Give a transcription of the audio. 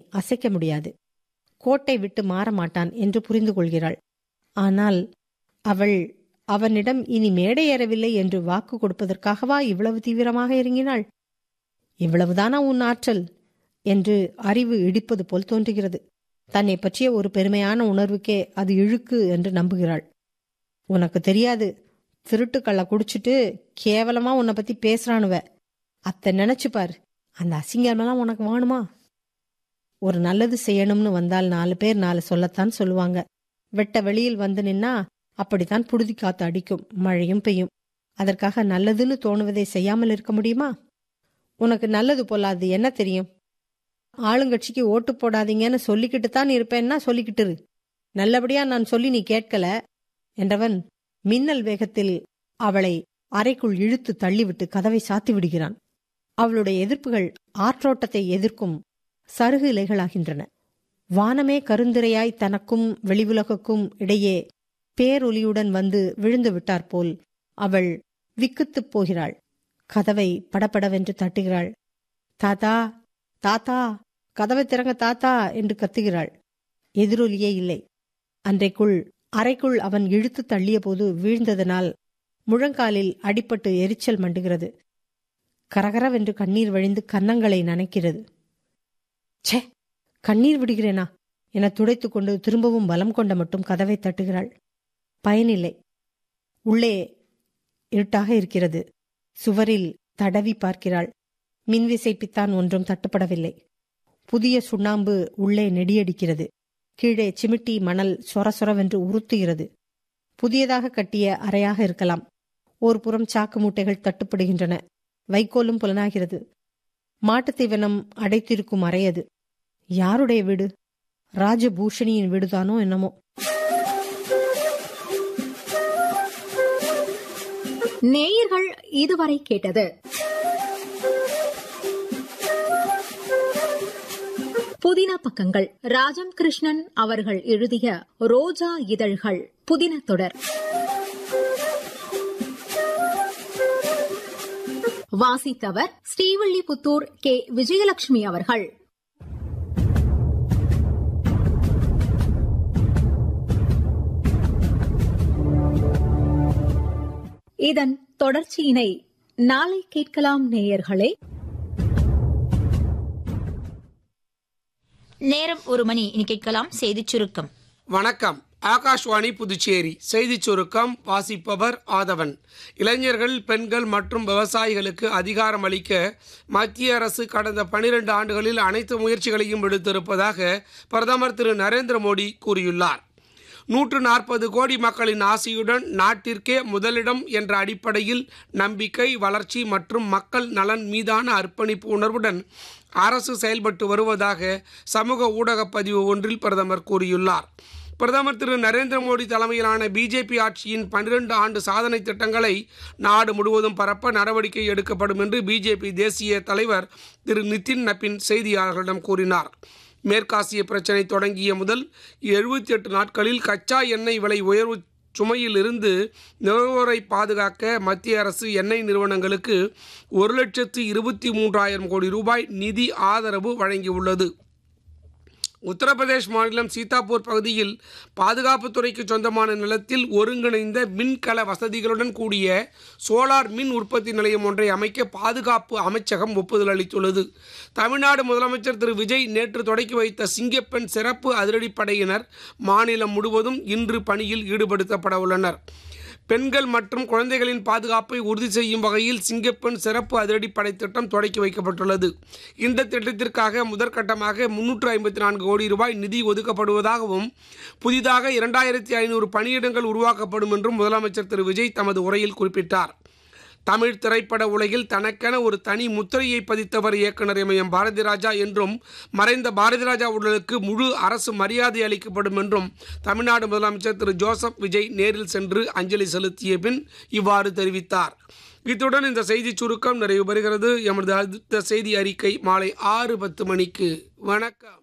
அசைக்க முடியாது கோட்டை விட்டு மாற மாட்டான் என்று புரிந்து கொள்கிறாள் ஆனால் அவள் அவனிடம் இனி மேடை ஏறவில்லை என்று வாக்கு கொடுப்பதற்காகவா இவ்வளவு தீவிரமாக இறங்கினாள் இவ்வளவுதானா உன் ஆற்றல் என்று அறிவு இடிப்பது போல் தோன்றுகிறது தன்னை பற்றிய ஒரு பெருமையான உணர்வுக்கே அது இழுக்கு என்று நம்புகிறாள் உனக்கு தெரியாது திருட்டுக்கள்ள குடிச்சிட்டு கேவலமா உன்னை பத்தி பேசுறானுவ அத்தை நினைச்சு பாரு அந்த அசிங்கமெல்லாம் உனக்கு வேணுமா ஒரு நல்லது செய்யணும்னு வந்தால் நாலு பேர் நாலு சொல்லத்தான் சொல்லுவாங்க வெட்ட வெளியில் வந்து நின்னா அப்படித்தான் புழுதி காத்து அடிக்கும் மழையும் பெய்யும் அதற்காக நல்லதுன்னு தோணுவதை செய்யாமல் இருக்க முடியுமா உனக்கு நல்லது பொல்லாது என்ன தெரியும் ஆளுங்கட்சிக்கு ஓட்டு போடாதீங்கன்னு சொல்லிக்கிட்டு தான் இருப்பேன்னா சொல்லிக்கிட்டு இரு நல்லபடியா நான் சொல்லி நீ கேட்கல என்றவன் மின்னல் வேகத்தில் அவளை அறைக்குள் இழுத்து தள்ளிவிட்டு கதவை சாத்தி விடுகிறான் அவளுடைய எதிர்ப்புகள் ஆற்றோட்டத்தை எதிர்க்கும் சருகு இலைகளாகின்றன வானமே கருந்திரையாய் தனக்கும் வெளிவுலகுக்கும் இடையே பேரொலியுடன் வந்து விழுந்து விட்டார் போல் அவள் விக்குத்துப் போகிறாள் கதவை படபடவென்று தட்டுகிறாள் தாத்தா தாத்தா கதவை திறங்க தாத்தா என்று கத்துகிறாள் எதிரொலியே இல்லை அன்றைக்குள் அறைக்குள் அவன் இழுத்து தள்ளிய போது வீழ்ந்ததனால் முழங்காலில் அடிபட்டு எரிச்சல் மண்டுகிறது கரகரவென்று கண்ணீர் வழிந்து கன்னங்களை நனைக்கிறது ச்சே கண்ணீர் விடுகிறேனா என துடைத்துக் கொண்டு திரும்பவும் பலம் கொண்ட மட்டும் கதவை தட்டுகிறாள் பயனில்லை உள்ளே இருட்டாக இருக்கிறது சுவரில் தடவி பார்க்கிறாள் மின்விசைப்பித்தான் ஒன்றும் தட்டுப்படவில்லை புதிய சுண்ணாம்பு உள்ளே நெடியடிக்கிறது கீழே சிமிட்டி மணல் சொர சொரவென்று உறுத்துகிறது புதியதாக கட்டிய அறையாக இருக்கலாம் ஒரு புறம் சாக்கு மூட்டைகள் தட்டுப்படுகின்றன வைக்கோலும் புலனாகிறது மாட்டுத் தீவனம் அடைத்திருக்கும் அறை அது யாருடைய வீடு ராஜபூஷணியின் வீடுதானோ என்னமோ நேயர்கள் இதுவரை கேட்டது புதின பக்கங்கள் ராஜம் கிருஷ்ணன் அவர்கள் எழுதிய ரோஜா இதழ்கள் புதின தொடர் வாசித்தவர் ஸ்ரீவில்லிபுத்தூர் கே விஜயலட்சுமி அவர்கள் இதன் தொடர்ச்சியினை நாளை கேட்கலாம் நேயர்களே நேரம் ஒரு மணி இனி கேட்கலாம் செய்திச் சுருக்கம் வணக்கம் ஆகாஷ்வாணி புதுச்சேரி செய்திச் சுருக்கம் வாசிப்பவர் ஆதவன் இளைஞர்கள் பெண்கள் மற்றும் விவசாயிகளுக்கு அதிகாரம் அளிக்க மத்திய அரசு கடந்த பனிரெண்டு ஆண்டுகளில் அனைத்து முயற்சிகளையும் எடுத்திருப்பதாக பிரதமர் திரு நரேந்திர மோடி கூறியுள்ளார் நூற்று நாற்பது கோடி மக்களின் ஆசையுடன் நாட்டிற்கே முதலிடம் என்ற அடிப்படையில் நம்பிக்கை வளர்ச்சி மற்றும் மக்கள் நலன் மீதான அர்ப்பணிப்பு உணர்வுடன் அரசு செயல்பட்டு வருவதாக சமூக ஊடகப் பதிவு ஒன்றில் பிரதமர் கூறியுள்ளார் பிரதமர் திரு நரேந்திர மோடி தலைமையிலான பிஜேபி ஆட்சியின் பன்னிரண்டு ஆண்டு சாதனை திட்டங்களை நாடு முழுவதும் பரப்ப நடவடிக்கை எடுக்கப்படும் என்று பிஜேபி தேசிய தலைவர் திரு நிதின் நபின் செய்தியாளர்களிடம் கூறினார் மேற்காசிய பிரச்சினை தொடங்கிய முதல் எழுபத்தி எட்டு நாட்களில் கச்சா எண்ணெய் விலை உயர்வு சுமையில் இருந்து நுகர்வோரை பாதுகாக்க மத்திய அரசு எண்ணெய் நிறுவனங்களுக்கு ஒரு லட்சத்து இருபத்தி மூன்றாயிரம் கோடி ரூபாய் நிதி ஆதரவு வழங்கியுள்ளது உத்தரப்பிரதேஷ் மாநிலம் சீதாப்பூர் பகுதியில் பாதுகாப்புத்துறைக்கு சொந்தமான நிலத்தில் ஒருங்கிணைந்த மின்கல வசதிகளுடன் கூடிய சோலார் மின் உற்பத்தி நிலையம் ஒன்றை அமைக்க பாதுகாப்பு அமைச்சகம் ஒப்புதல் அளித்துள்ளது தமிழ்நாடு முதலமைச்சர் திரு விஜய் நேற்று தொடக்கி வைத்த சிங்கப்பெண் சிறப்பு அதிரடிப்படையினர் மாநிலம் முழுவதும் இன்று பணியில் ஈடுபடுத்தப்பட உள்ளனர் பெண்கள் மற்றும் குழந்தைகளின் பாதுகாப்பை உறுதி செய்யும் வகையில் சிங்கப்பெண் சிறப்பு அதிரடிப்படை திட்டம் தொடக்கி வைக்கப்பட்டுள்ளது இந்த திட்டத்திற்காக முதற்கட்டமாக முன்னூற்று ஐம்பத்தி நான்கு கோடி ரூபாய் நிதி ஒதுக்கப்படுவதாகவும் புதிதாக இரண்டாயிரத்தி ஐநூறு பணியிடங்கள் உருவாக்கப்படும் என்றும் முதலமைச்சர் திரு விஜய் தமது உரையில் குறிப்பிட்டார் தமிழ் திரைப்பட உலகில் தனக்கென ஒரு தனி முத்திரையை பதித்தவர் இயக்குனர் எம் பாரதி ராஜா என்றும் மறைந்த பாரதி ராஜா உடலுக்கு முழு அரசு மரியாதை அளிக்கப்படும் என்றும் தமிழ்நாடு முதலமைச்சர் திரு ஜோசப் விஜய் நேரில் சென்று அஞ்சலி செலுத்திய பின் இவ்வாறு தெரிவித்தார் இத்துடன் இந்த செய்திச் சுருக்கம் நிறைவு பெறுகிறது எமது அடுத்த செய்தி அறிக்கை மாலை ஆறு பத்து மணிக்கு வணக்கம்